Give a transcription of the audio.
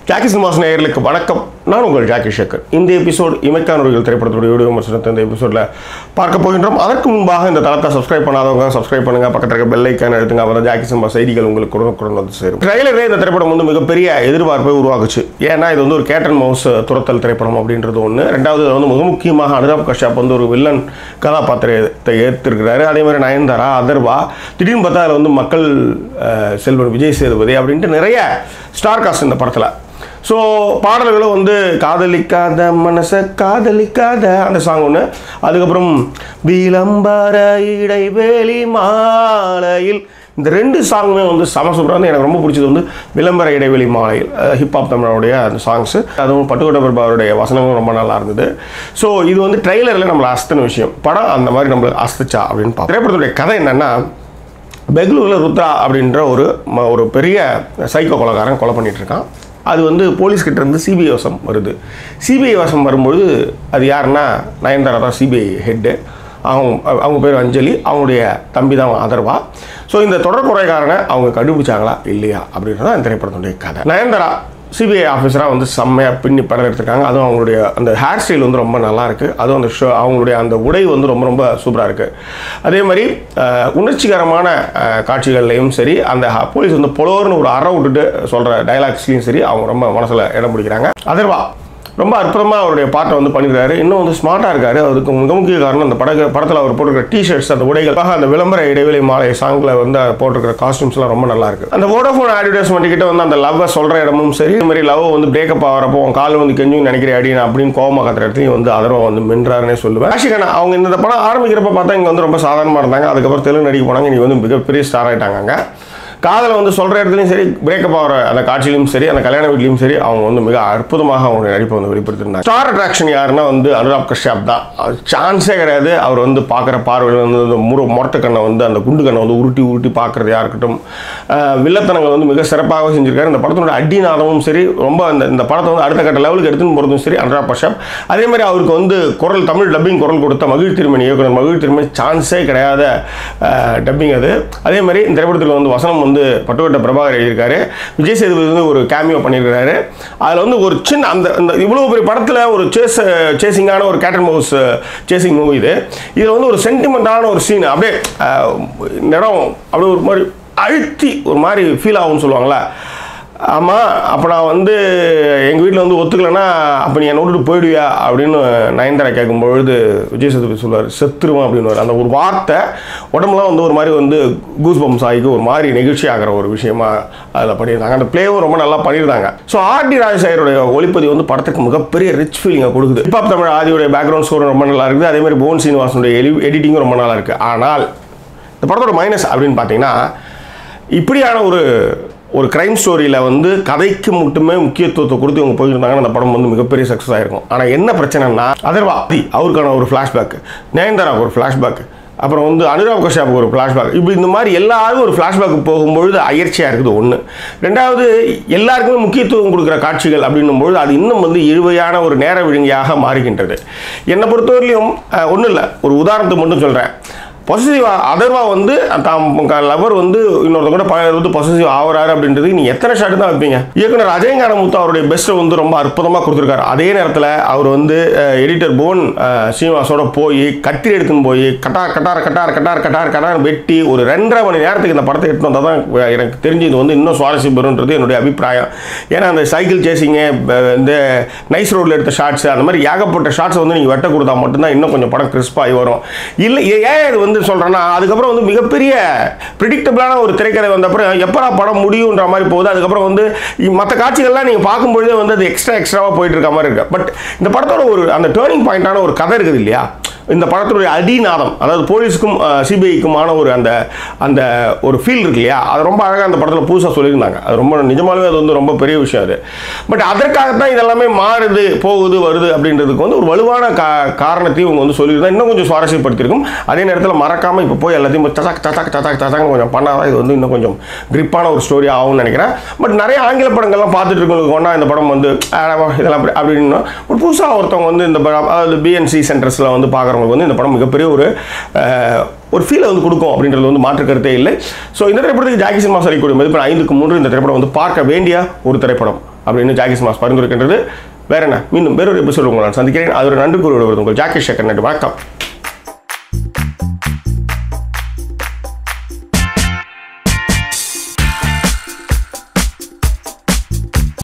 Jackie cinemas நேயர்களுக்கு வணக்கம் நான் உங்கள் ஜாக்கி ஷேக்கர் இந்த எபிசோட் இமைக்கானவர்கள் திரைப்படத்துடைய வீடியோ விமர்சனத்தை இந்த எபிசோடில் பார்க்க போகின்றோம் அதற்கு முன்பாக இந்த தளத்தை சப்ஸ்கிரைப் பண்ணாதவங்க சப்ஸ்கிரைப் பண்ணுங்க பக்கத்தில் இருக்க பெல் ஐக்கான் எடுத்துங்க அப்போ ஜாக்கி சினிமா செய்திகள் உங்களுக்கு உடனுக்குடன் வந்து சேரும் ட்ரைலரே இந்த திரைப்படம் வந்து மிகப்பெரிய எதிர்பார்ப்பை உருவாக்குச்சு ஏன்னா இது வந்து ஒரு கேட்டன் மவுஸ் துரத்தல் திரைப்படம் அப்படின்றது ஒன்று ரெண்டாவது இதுல வந்து மிக முக்கியமாக அனுராப் கஷ்யப் வந்து ஒரு வில்லன் கதாபாத்திரத்தை ஏற்றிருக்கிறாரு அதே மாதிரி நயன்தாரா அதர்வா திடீர்னு பார்த்தா அதில் வந்து மக்கள் அஹ், செல்வன் விஜய் சேதுபதி அப்படின்ட்டு நிறைய ஸ்டார் காஸ்ட் இந்த படத்தில் ஸோ பாடல்களும் வந்து காதலிக்காத மனசை காதலிக்காத அந்த சாங் ஒன்று அதுக்கப்புறம் விளம்பர இடைவேளி மாலையில் இந்த ரெண்டு சாங்குமே வந்து சம சூப்பராக வந்து எனக்கு ரொம்ப பிடிச்சது வந்து விளம்பர இடைவெளி மாலையில் ஹிப்ஹாப் தமிழனுடைய அந்த சாங்ஸு அதுவும் பட்டுக்கோட்டை பிரபாவுடைய வசனங்களும் ரொம்ப நல்லா இருந்தது ஸோ இது வந்து ட்ரெய்லரில் நம்மளை அஸ்தின விஷயம் படம் அந்த மாதிரி நம்மளை அஸ்திச்சா அப்படின்னு பார்ப்போம் திரைப்படத்துடைய கதை என்னென்னா பெங்களூரில் ருத்ரா அப்படின்ற ஒரு ம- ஒரு பெரிய சைக்கோ கொலைகாரன் கொலை பண்ணிட்டு இருக்கான் அது வந்து போலீஸ் கிட்ட இருந்து சிபிஐ வசம் வருது சிபிஐ வசம் வரும்பொழுது அது யாருன்னா நயன்தாரா தான் சிபிஐ ஹெட்டு அவங்க அவங்க பேர் அஞ்சலி அவங்களுடைய தம்பி தான் அதர்வா ஸோ இந்த தொடர் குறைகாரனை அவங்க கண்டுபிடிச்சாங்களா இல்லையா அப்படின்றது தான் இந்த திரைப்படத்துடைய கதை நயன்தாரா சிபிஐ ஆஃபீஸராக வந்து செம்மையாக பின்னி படம் எடுத்திருக்காங்க அதுவும் அவங்களுடைய அந்த ஹேர் ஸ்டைல் வந்து ரொம்ப நல்லா இருக்கு அதுவும் அந்த ஷோ அவங்களுடைய அந்த உடை வந்து ரொம்ப ரொம்ப சூப்பராக இருக்கு அதே மாதிரி அஹ், உணர்ச்சிகரமான அஹ், காட்சிகள்லையும் சரி அந்த ஹ- போலீஸ் வந்து பொலோர்னு ஒரு அற விட்டுட்டு சொல்கிற டைலாக்ஸ்லையும் சரி அவங்க ரொம்ப மனசில் இடம் பிடிக்கிறாங்க அதர்வா ரொம்ப அற்புதமாக அவருடைய பாட்டை வந்து பண்ணியிருக்காரு இன்னும் வந்து ஸ்மார்ட்டாக இருக்காரு அதுக்கு மிக முக்கிய காரணம் அந்த படகு படத்தில் அவர் போட்டிருக்கிற டிஷர்ட்ஸ் அந்த உடைகள் ஆக அந்த விளம்பர இடைவெளி மாலை சாங்கில் வந்து அவர் போட்டிருக்கிற காஸ்டியூம்ஸ்லாம் ரொம்ப நல்லா இருக்கு அந்த வோடோஃபோன் அட்வர்டைஸ்மெண்ட் கிட்ட வந்து அந்த லவ்வை சொல்கிற இடமும் சரி இந்த மாதிரி லவ் வந்து பிரேக்கப் ஆகிறப்போ உன் கால் வந்து கெஞ்சும் நினைக்கிற அடின்னு அப்படின்னு கோவமாக கத்துற இடத்துலையும் வந்து அதர்வா வந்து மின்றாருன்னே சொல்லுவேன் ஆஷிகனா அவங்க இந்த படம் ஆரம்பிக்கிறப்ப பார்த்தா இங்கே வந்து ரொம்ப சாதாரணமாக இருந்தாங்க அதுக்கப்புறம் தெலுங்கு நடிக்க போனாங்க இங்கே வந்து மிகப்பெரிய ஸ்டார் ஆயிட்டாங்க அங்க. காதலை வந்து சொல்கிற இடத்துலையும் சரி பிரேக்கப் ஆகிற அந்த காட்சியிலும் சரி அந்த கல்யாண வீட்லையும் சரி அவங்க வந்து மிக அற்புதமாக அவங்களுடைய நடிப்பை வந்து வெளிப்படுத்திருந்தாங்க ஸ்டார் அட்ராக்ஷன் யாருன்னா வந்து அனுராப் கஷ்யப் தான் சான்ஸே கிடையாது அவர் வந்து பார்க்குற பார்வையில் வந்து அந்த முரு மொரட்டு கண்ணை வந்து அந்த குண்டு கண்ணை வந்து உருட்டி உருட்டி பார்க்குறதா இருக்கட்டும் அஹ் வில்லத்தனங்கள் வந்து மிக சிறப்பாக செஞ்சிருக்காரு இந்த படத்தோட அடிநாதமும் சரி ரொம்ப அந்த இந்த படத்தை வந்து அடுத்த கட்ட லெவலுக்கு எடுத்துன்னு போகிறதும் சரி அனுராப் கஷ்யப் அதே மாதிரி அவருக்கு வந்து குரல் தமிழ் டப்பிங் குரல் கொடுத்த மகிழ் திருமணி இயக்குனர் மகிழ் திருமணி சான்ஸே கிடையாத டப்பிங் அது அதே மாதிரி இந்த திரைப்படத்தில் வந்து வசனம் வந்து பட்டுக்கோட்டை பிரபாகர் எழுதியிருக்காரு விஜய் சேதுபதி வந்து ஒரு கேமியோ பண்ணியிருக்காரு அதில் வந்து ஒரு சின்ன அந்த இந்த இவ்வளோ பெரிய படத்தில் ஒரு சேஸ் சேசிங்கான ஒரு கேட்டன் மவுஸ் சேசிங் மூவி இது இதில் வந்து ஒரு சென்டிமெண்ட்டான ஒரு சீன் அப்படியே அஹ், இந்த இடம் அப்படியே ஒரு மாதிரி அழுத்தி ஒரு மாதிரி ஃபீல் ஆகும்னு சொல்லுவாங்களே ஆமாம் அப்போ நான் வந்து எங்கள் வீட்டில் வந்து ஒத்துக்கலைன்னா அப்போ நீ என்னை விட்டுட்டு போயிடுவியா அப்படின்னு நயன்தாரா கேட்கும்பொழுது விஜய் சேதுபதி சொல்லுவார் செத்துருவான் அப்படின்னு அந்த ஒரு வார்த்தை உடம்புலாம் வந்து ஒரு மாதிரி வந்து கூஸ் பம்ஸ் ஆகிக்கு ஒரு மாதிரி நெகிழ்ச்சி ஆகிற ஒரு விஷயமா அதில் பண்ணியிருந்தாங்க அந்த பிளேவும் ரொம்ப நல்லா பண்ணியிருந்தாங்க ஸோ ஆர்டி ராஜசாயருடைய ஒளிப்பதிவு வந்து படத்துக்கு மிகப்பெரிய ரிச் ஃபீலிங்கை கொடுக்குது ஹிப்ஹாப் தமிழ் ஆதியோடைய பேக்ரவுண்ட் ஸ்கோர் ரொம்ப நல்லா இருக்குது அதே மாதிரி போன் சீனிவாசனுடைய எலி எடிட்டிங்கும் ரொம்ப நல்லா இருக்குது ஆனால் இந்த படத்தோட மைனஸ் அப்படின்னு பார்த்தீங்கன்னா இப்படியான ஒரு ஒரு கிரைம் ஸ்டோரியில் வந்து கதைக்கு மட்டுமே முக்கியத்துவத்தை கொடுத்து இவங்க போயிருந்தாங்கன்னா அந்த படம் வந்து மிகப்பெரிய சக்ஸஸ் ஆயிருக்கும் ஆனால் என்ன பிரச்சனைனா அதர்வா அவருக்கான ஒரு ஃப்ளாஷ்பேக் நயன்தாராவுக்கு ஒரு ஃப்ளாஷ்பேக் அப்புறம் வந்து அனுராப் கஷ்யப்புக்கு ஒரு ஃப்ளாஷ்பேக் இப்படி இந்த மாதிரி எல்லாருக்கும் ஒரு ஃப்ளாஷ்பேக் போகும்பொழுது அயற்சியாக இருக்குது ஒன்று ரெண்டாவது எல்லாருக்குமே முக்கியத்துவம் கொடுக்குற காட்சிகள் அப்படின்னும்பொழுது அது இன்னும் வந்து இழுவையான ஒரு நேர விழுங்கியாக மாறுகின்றது என்னை பொறுத்தவரையிலையும் ஒன்றும் இல்லை ஒரு உதாரணத்துக்கு மட்டும் சொல்கிறேன் பொசசிவ் அதர்வா வந்து தாம் லவர் வந்து இன்னொருத்த கூட ப- வந்து பொசசிவ் ஆகுறாரு அப்படின்றது நீ எத்தனை ஷாட் தான் வைப்பீங்க இயக்குனர் அஜயங்கான முத்து அவருடைய பெஸ்ட்டை வந்து ரொம்ப அற்புதமாக கொடுத்துருக்காரு அதே நேரத்தில் அவர் வந்து எடிட்டர் போன் அஹ், ஸ்ரீனிவாசோட போய் கத்திரி எடுத்துன்னு போய் கட்டார் கட்டார் கட்டார் கட்டார் கட்டார் கட்டார் வெட்டி ஒரு ரெண்டரை மணி நேரத்துக்கு இந்த படத்தை எடுத்து வந்தால் தான் எனக்கு தெரிஞ்சு இது வந்து இன்னும் சுவாரஸ்யம் பெறுன்றது என்னுடைய அபிப்பிராயம் ஏன்னா அந்த சைக்கிள் சேசிங்கு இந்த நைஸ் ரோட்டில் எடுத்த ஷார்ட்ஸ் அந்த மாதிரி ஏகப்பட்ட ஷார்ட்ஸ் வந்து நீங்கள் வெட்ட கொடுத்தா மட்டும்தான் இன்னும் கொஞ்சம் படம் கிறிஸ்பாகி வரும் இல்லை ஏ- ஏன் இது வந்து சொல்கிறேன்னா அதுக்கப்புறம் வந்து மிகப்பெரிய ப்ரிடிக்டபிளான ஒரு திரைக்கதை வந்த அப்புறம் எப்படா படம் முடியுன்ற மாதிரி போகுது அதுக்கப்புறம் வந்து மற்ற காட்சிகள்லாம் நீங்கள் பார்க்கும்பொழுதே வந்து அது எக்ஸ்ட்ரா எக்ஸ்ட்ராவாக போயிட்டு இருக்க மாதிரி இருக்கு பட் இந்த படத்தோட ஒரு அந்த டேர்னிங் பாயிண்டான ஒரு கதை இருக்குது இல்லையா இந்த படத்துடைய அடிநாதம் அதாவது போலீஸுக்கும் சிபிஐக்குமான ஒரு அந்த அந்த ஒரு ஃபீல் இருக்கு இல்லையா அது ரொம்ப அழகாக அந்த படத்தில் புதுசாக சொல்லியிருந்தாங்க அது ரொம்ப நிஜமாலுமே அது வந்து ரொம்ப பெரிய விஷயம் அது பட் அதற்காகத்தான் இதெல்லாமே மாறுது போகுது வருது அப்படின்றதுக்கு வந்து ஒரு வலுவான கா காரணத்தையும் இவங்க வந்து சொல்லியிருந்தா இன்னும் கொஞ்சம் சுவாரஸ்யப்படுத்தியிருக்கும் அதே நேரத்தில் மறக்காமல் இப்போ போய் எல்லாத்தையும் தசாக் தசாக் தசாக் தசாக்னு கொஞ்சம் பண்ணாதான் இது வந்து இன்னும் கொஞ்சம் கிரிப்பான ஒரு ஸ்டோரி ஆகும்னு நினைக்கிறேன் பட் நிறைய ஆங்கில படங்கள்லாம் பார்த்துட்டு இருக்கவங்களுக்கு ஒன்றா இந்த படம் வந்து அஹ், இதெல்லாம் அப்படி அப்படின்னு ஒரு புதுசாக ஒருத்தவங்க வந்து இந்த படம் அதாவது பிஎன்சி சென்டர்ஸில் வந்து பார்க்குறவங்களுக்கு வந்து இந்த படம் மிகப்பெரிய ஒரு அஹ், ஒரு ஃபீலை வந்து கொடுக்கும் அப்படின்றது வந்து மாற்று கருத்தே இல்லை ஸோ இந்த திரைப்படத்துக்கு ஜாக்கி சினிமா சரிக்கூடிய மதிப்பு ஐந்துக்கு மூன்று இந்த திரைப்படம் வந்து பார்க்க வேண்டிய ஒரு திரைப்படம் அப்படின்னு ஜாக்கி சினிமாஸ் பரிந்துரைக்கின்றது வேற என்ன மீண்டும் வேறொரு எபிசோடு உங்களை நான் சந்திக்கிறேன் அது ஒரு நன்றி கூறுவது உங்கள் ஜாக்கி சேகர் நன்றி வணக்கம்